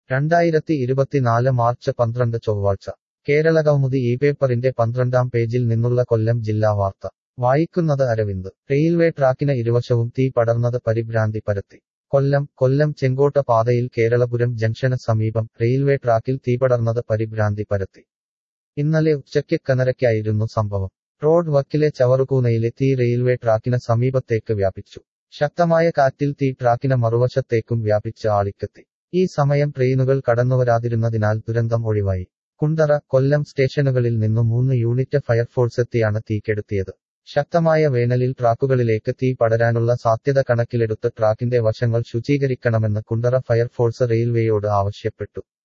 രണ്ടായിരത്തി ഇരുപത്തിനാല് മാർച്ച് പന്ത്രണ്ട് ചൊവ്വാഴ്ച കേരളകൗമുദി ഈ പേപ്പറിന്റെ പന്ത്രണ്ടാം പേജിൽ നിന്നുള്ള കൊല്ലം ജില്ലാ വാർത്ത വായിക്കുന്നത് അരവിന്ദ് റെയിൽവേ ട്രാക്കിന് ഇരുവശവും തീ പടർന്നത് പരിഭ്രാന്തി പരത്തി കൊല്ലം കൊല്ലം ചെങ്കോട്ട പാതയിൽ കേരളപുരം ജംഗ്ഷന് സമീപം റെയിൽവേ ട്രാക്കിൽ തീപടർന്നത് പരിഭ്രാന്തി പരത്തി ഇന്നലെ ഉച്ചയ്ക്ക് കനരയ്ക്കായിരുന്നു സംഭവം റോഡ് വക്കിലെ ചവറുകൂനയിലെ തീ റെയിൽവേ ട്രാക്കിന് സമീപത്തേക്ക് വ്യാപിച്ചു ശക്തമായ കാറ്റിൽ തീ ട്രാക്കിന് മറുവശത്തേക്കും വ്യാപിച്ച് ആളിക്കെത്തി ഈ സമയം ട്രെയിനുകൾ കടന്നുവരാതിരുന്നതിനാൽ ദുരന്തം ഒഴിവായി കുണ്ടറ കൊല്ലം സ്റ്റേഷനുകളിൽ നിന്നു മൂന്ന് യൂണിറ്റ് ഫയർഫോഴ്സ് എത്തിയാണ് തീക്കെടുത്തിയത് ശക്തമായ വേനലിൽ ട്രാക്കുകളിലേക്ക് തീ പടരാനുള്ള സാധ്യത കണക്കിലെടുത്ത് ട്രാക്കിന്റെ വശങ്ങൾ ശുചീകരിക്കണമെന്ന് കുണ്ടറ ഫയർഫോഴ്സ് റെയിൽവേയോട് ആവശ്യപ്പെട്ടു